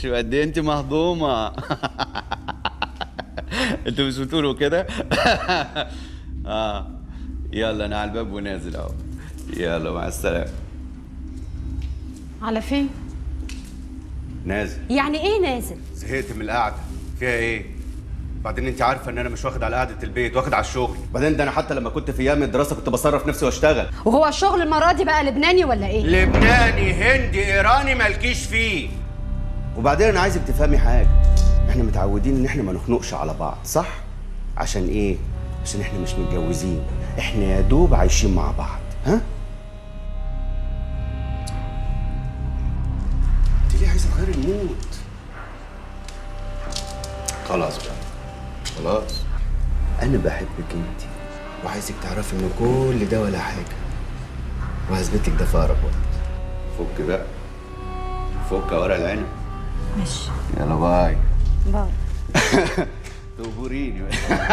وش وقد ايه انت مهضومه انتوا مش بتقولوا كده اه يلا انا على الباب ونازل اهو يلا مع السلامه على فين؟ نازل يعني ايه نازل؟ زهقت من القعده فيها ايه بعدين انت عارفه ان انا مش واخد على قعده البيت واخد على الشغل بعدين ده انا حتى لما كنت في ايام الدراسه كنت بصرف نفسي واشتغل وهو الشغل المرة دي بقى لبناني ولا ايه؟ لبناني هندي ايراني مالكيش فيه وبعدين انا عايزك تفهمي حاجه احنا متعودين ان احنا ما نخنقش على بعض صح عشان ايه عشان احنا مش متجوزين احنا يا دوب عايشين مع بعض ها انت ليه عايزه تغيري المود خلاص بقى خلاص انا بحبك انت وعايزك تعرفي ان كل ده ولا حاجه وهثبت لك ده في اقرب وقت فك بقى فك يا ورق العنب ماشي يلا باي باي تقبريني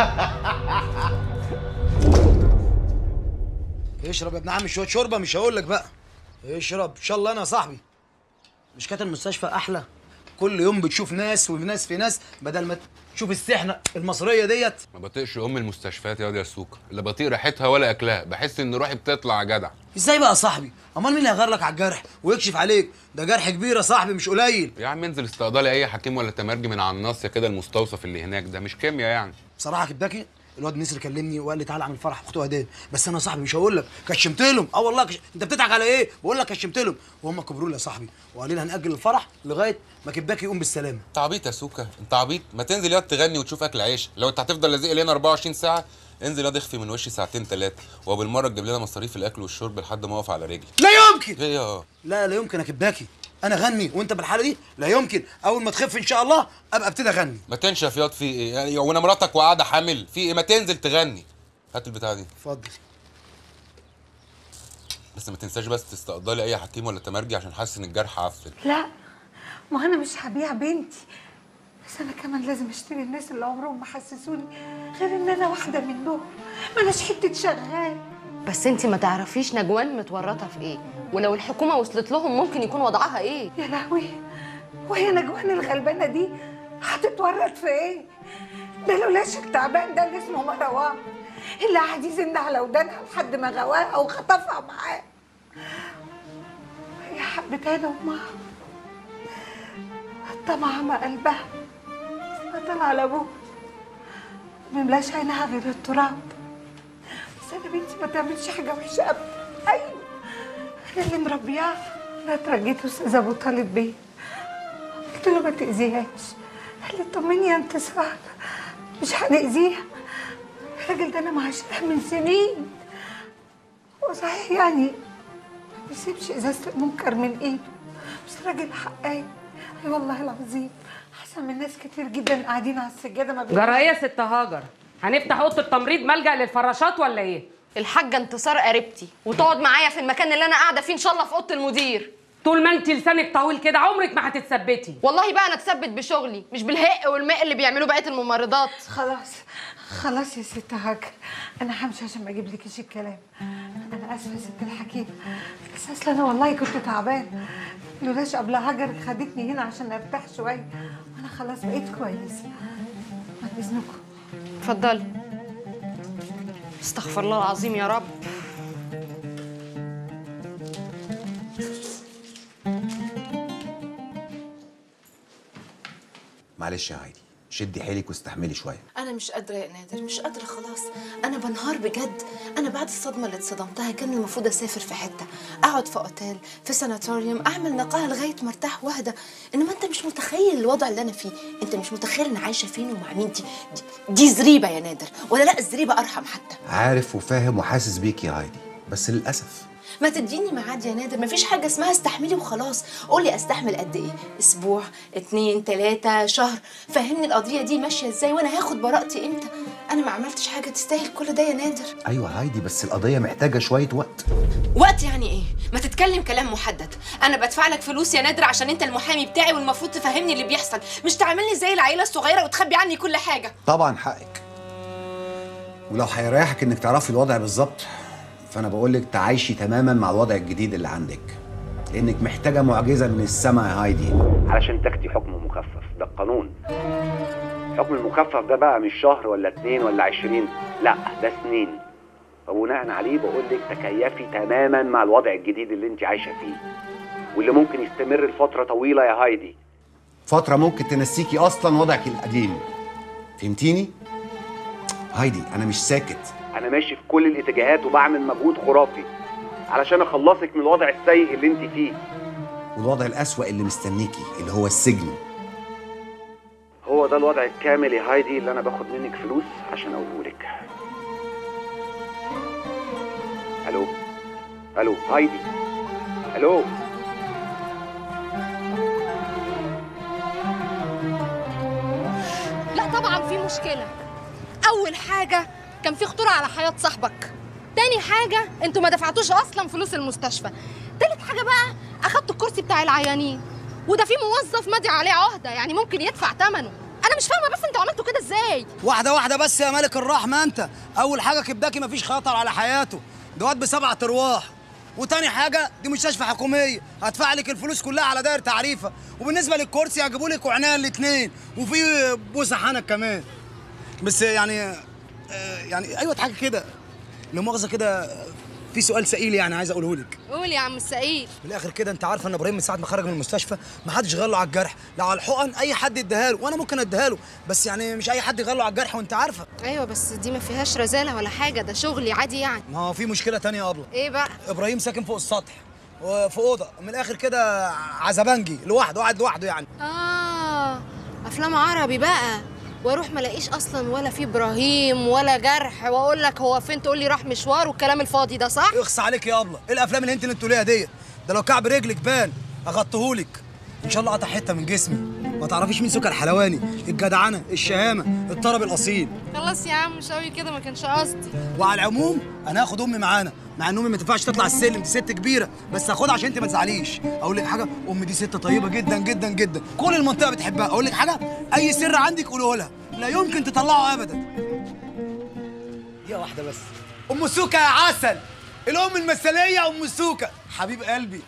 اشرب يا ابن عمي شويه شوربه مش هقول لك بقى اشرب ان شاء الله انا يا صاحبي مش كانت المستشفى احلى كل يوم بتشوف ناس وناس في ناس بدل ما تشوف السحنه المصريه ديت ما بطيقش ام المستشفيات يا واد يا سوكا لا بطيق ريحتها ولا اكلها بحس ان روحي بتطلع يا جدع ازاي بقى يا صاحبي امال مين اللي هيغير لك على الجرح ويكشف عليك ده جرح كبير يا صاحبي مش قليل يا عم انزل استقضالي اي حكيم ولا تمرجي من على النص كده المستوصف اللي هناك ده مش كيمياء يعني بصراحه كداكي الواد نسر كلمني وقال لي تعالى اعمل فرح اخته هديه بس انا يا صاحبي مش هقول لك كشمت لهم اه والله كش... انت بتضحك على ايه بقول لك كشمت لهم وهم كبروا لي يا صاحبي وقالوا لي هنأجل الفرح لغايه ما كباكي يقوم بالسلامه انت عبيط يا سوكا انت عبيط ما تنزل ياض تغني وتشوف اكل عيش لو انت هتفضل لازق لنا 24 ساعه انزل ياض اخفي من وشي ساعتين ثلاثه وبالمره تجيب لنا مصاريف الاكل والشرب لحد ما اقف على رجلي لا يمكن ايه يا لا لا يمكن يا كباكي انا غني وانت بالحاله دي لا يمكن اول ما تخف ان شاء الله ابقى ابتدي اغني ما تنشف ياض في ايه يعني وانا مراتك وقاعده حامل في ايه ما تنزل تغني هات البتاعه دي اتفضل بس ما تنساش بس تستقضلي اي حكيم ولا تمرجي عشان حاسس ان الجرح عفن لا ما انا مش هبيع بنتي بس انا كمان لازم اشتري الناس اللي عمرهم ما حسسوني غير ان انا واحده منهم ما اناش حته شغال بس انت ما تعرفيش نجوان متورطه في ايه ولو الحكومه وصلت لهم ممكن يكون وضعها ايه يا لهوي وهي نجوان الغلبانه دي هتتورط في ايه ده لولاش التعبان ده اللي اسمه مروان اللي قعد يزن على ودانها لحد ما غواها وخطفها معاه هي حبتها امها الطمع ما قلبها فطلع على ابوها مملاش عينها غير التراب بس انا بنتي ما تعملش حاجه وحشه ابدا ايوه انا اللي مربياها انا اترجيت استاذ ابو طالب بيه قلت له ما تاذيهاش قال لي طمني يا انتصار مش هنأذيها الراجل ده انا معاشرها من سنين وصحيح يعني ما بيسيبش ازازه المنكر من ايده بس راجل حقاني اي والله العظيم احسن من ناس كتير جدا قاعدين على السجاده ما جرى ايه يا ست هاجر هنفتح اوضه التمريض ملجا للفراشات ولا ايه الحاجه انتصار قريبتي وتقعد معايا في المكان اللي انا قاعده فيه ان شاء الله في اوضه المدير طول ما انت لسانك طويل كده عمرك ما هتتثبتي والله بقى انا اتثبت بشغلي مش بالهق والماء اللي بيعملوه بقيه الممرضات خلاص خلاص يا ست هاجر انا همشي عشان ما اجيب لكيش الكلام انا اسفه يا ست الحكيم بس اصل انا والله كنت تعبان لولاش قبل هاجر خدتني هنا عشان ارتاح شويه وانا خلاص بقيت كويسه بعد اذنكم اتفضلي استغفر الله العظيم يا رب معلش يا هايدي شدي حيلك واستحملي شويه انا مش قادره يا نادر مش قادره خلاص انا بنهار بجد انا بعد الصدمه اللي اتصدمتها كان المفروض اسافر في حته اقعد في اوتيل في ساناتوريوم اعمل نقاهه لغايه ما ارتاح واهدى انما انت مش متخيل الوضع اللي انا فيه انت مش متخيل انا عايشه فين ومع مين دي دي, دي زريبه يا نادر ولا لا الزريبه ارحم حتى عارف وفاهم وحاسس بيك يا هايدي بس للاسف ما تديني ميعاد يا نادر مفيش حاجه اسمها استحملي وخلاص قولي استحمل قد ايه اسبوع اتنين تلاته شهر فهمني القضيه دي ماشيه ازاي وانا هاخد براءتي امتى انا ما عملتش حاجه تستاهل كل ده يا نادر ايوه هايدي بس القضيه محتاجه شويه وقت وقت يعني ايه ما تتكلم كلام محدد انا بدفع لك فلوس يا نادر عشان انت المحامي بتاعي والمفروض تفهمني اللي بيحصل مش تعاملني زي العيله الصغيره وتخبي عني كل حاجه طبعا حقك ولو هيريحك انك تعرفي الوضع بالظبط فانا بقول لك تعايشي تماما مع الوضع الجديد اللي عندك لانك محتاجه معجزه من السماء يا هايدي علشان تاخدي حكم مخفف ده القانون الحكم المخفف ده بقى مش شهر ولا اتنين ولا عشرين لا ده سنين وبناء عليه بقول لك تكيفي تماما مع الوضع الجديد اللي انت عايشه فيه واللي ممكن يستمر لفتره طويله يا هايدي فتره ممكن تنسيكي اصلا وضعك القديم فهمتيني هايدي انا مش ساكت انا ماشي في كل الاتجاهات وبعمل مجهود خرافي علشان اخلصك من الوضع السيء اللي انت فيه والوضع الاسوأ اللي مستنيكي اللي هو السجن هو ده الوضع الكامل يا هايدي اللي انا باخد منك فلوس عشان اقولهولك الو الو هايدي الو لا طبعا في مشكلة أول حاجة كان في خطورة على حياة صاحبك تاني حاجة انتوا ما دفعتوش أصلا فلوس المستشفى تالت حاجة بقى أخدتوا الكرسي بتاع العيانين وده في موظف ماضي عليه عهدة يعني ممكن يدفع ثمنه أنا مش فاهمة بس انتوا عملتوا كده ازاي واحدة واحدة بس يا ملك الرحمة أنت أول حاجة كبداكي مفيش خطر على حياته ده واد بسبعة أرواح وتاني حاجة دي مستشفى حكومية هدفع لك الفلوس كلها على داير تعريفة وبالنسبة للكرسي هجيبوا لك وعناية الاتنين وفي بوسة حنك كمان بس يعني آه، يعني أيوة حاجة كده لا مؤاخذة كده في سؤال سئيل يعني عايز أقوله لك قول يا عم السعيد من الاخر كده انت عارفه ان ابراهيم من ساعه ما خرج من المستشفى ما حدش غير له على الجرح لا على الحقن اي حد اداها له وانا ممكن اديها له بس يعني مش اي حد يغير له على الجرح وانت عارفه أيوة بس دي ما فيهاش رزالة ولا حاجة ده شغلي عادي يعني ما هو في مشكله تانية يا ابله إيه بقى ابراهيم ساكن فوق السطح وفي اوضه من الاخر كده عزبنجي لوحده قاعد لوحده يعني آه أفلام عربي بقى واروح ما الاقيش اصلا ولا في ابراهيم ولا جرح واقول لك هو فين تقول لي راح مشوار والكلام الفاضي ده صح اخص عليك يا ابله ايه الافلام اللي انت اللي بتقوليها ديت ده لو كعب رجلك بان اغطيهولك ان شاء الله قطع حته من جسمي ما تعرفيش مين سكر الحلواني الجدعنه الشهامه الطرب الاصيل خلاص يا عم مش قوي كده ما كانش قصدي وعلى العموم انا هاخد امي معانا مع ان امي ما تنفعش تطلع السلم دي ست كبيره بس هاخدها عشان انت ما تزعليش اقول لك حاجه امي دي ست طيبه جدا جدا جدا كل المنطقه بتحبها اقول لك حاجه اي سر عندك قوله لها لا يمكن تطلعه ابدا دي واحده بس ام سوكا يا عسل الام المثاليه ام سوكا حبيب قلبي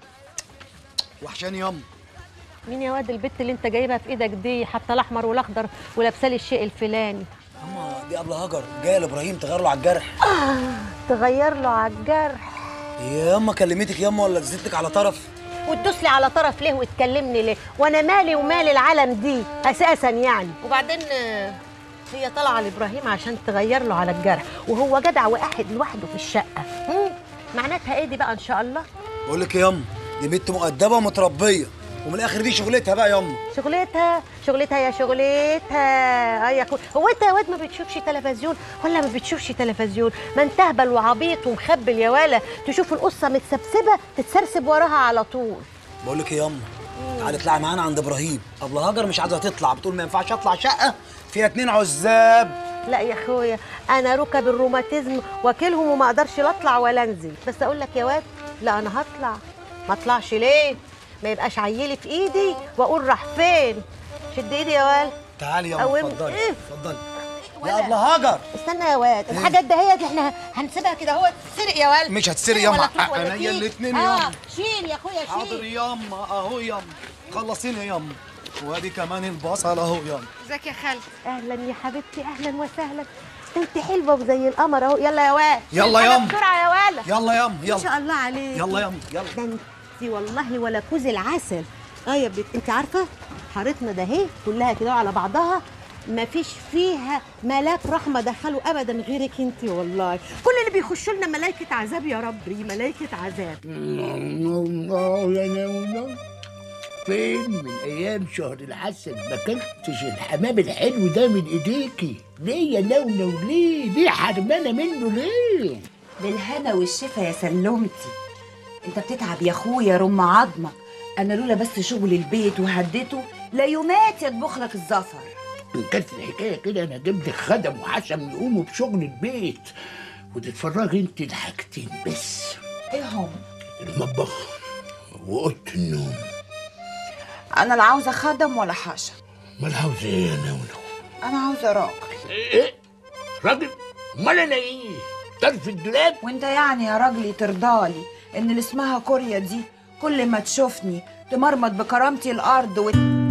وحشاني ياما مين يا واد البت اللي انت جايبها في ايدك دي حتى الاحمر والاخضر ولابسه لي الشيء الفلاني ياما دي ابله هاجر جايه لابراهيم تغير له على الجرح تغير له على الجرح يا ياما كلمتك ياما ولا نزلت لك على طرف وتدوس لي على طرف ليه وتكلمني ليه وانا مالي ومال العالم دي اساسا يعني وبعدين آه، هي طالعه لابراهيم عشان تغير له على الجرح وهو جدع وقاعد لوحده في الشقه هم؟ معناتها ايه دي بقى ان شاء الله بقول لك ياما دي بنت مؤدبه ومتربيه ومن الاخر دي شغلتها بقى ياما شغلتها شغلتها يا شغلتها اه يا اخوي هو انت يا واد ما بتشوفش تلفزيون ولا ما بتشوفش تلفزيون ما انت اهبل وعبيط ومخبل يا ولا تشوف القصه متسبسبه تتسرسب وراها على طول بقول لك يا ياما تعالي اطلعي معانا عند ابراهيم ابله هاجر مش عايزه تطلع بتقول ما ينفعش اطلع شقه فيها اتنين عزاب لا يا اخويا انا ركب الروماتيزم واكلهم وما اقدرش لا اطلع ولا انزل بس اقول لك يا واد لا انا هطلع ما اطلعش ليه ما يبقاش عيلي في ايدي واقول راح فين شد ايدي يا واد تعالي ياما أول- اتفضلي إيه؟ اتفضلي يا ابله هاجر استنى يا واد الحاجات دهيت احنا هنسيبها كده اهو تتسرق يا واد مش هتسرق تسرق ياما. ولا تروح ولا عينيا تيجي. الاتنين اه ياما. شيل يا اخويا حاضر شيل ياما اهو ياما خلصيني ياما وادي كمان البصل اهو ياما ازيك يا خالد اهلا يا حبيبتي اهلا وسهلا انت حلوه وزي القمر اهو يلا يا واد يلا شيل حاجة ياما. بسرعه يا ولا يلا ياما ما يلا شاء الله عليك يلا ياما يلا ده انت والله ولا كوز العسل اه يا بنت انت عارفه حارتنا ده اهي كلها كده على بعضها ما فيش فيها ملاك رحمه دخلوا ابدا غيرك انت والله كل اللي بيخشوا لنا ملائكه عذاب يا ربي ملائكه عذاب فين من ايام شهر العسل ما كلتش الحمام الحلو ده من ايديكي ليه يا نونو ليه ليه حرمانه منه ليه بالهنا والشفا يا سلمتي انت بتتعب يا اخويا رم عظمك انا لولا بس شغل البيت وهدته لا يومات يطبخ لك الزفر ان كانت الحكايه كده انا جبت خدم وحشم يقوموا بشغل البيت وتتفرجي انت لحاجتين بس ايه هم المطبخ واوضه النوم انا لا عاوزه خدم ولا حشم امال عاوزه ايه يا نونو انا عاوزه راجل ايه راجل امال انا ايه طرف الدولاب وانت يعني يا راجلي ترضالي ان اللي اسمها كوريا دي كل ما تشوفني تمرمط بكرامتي الارض وت...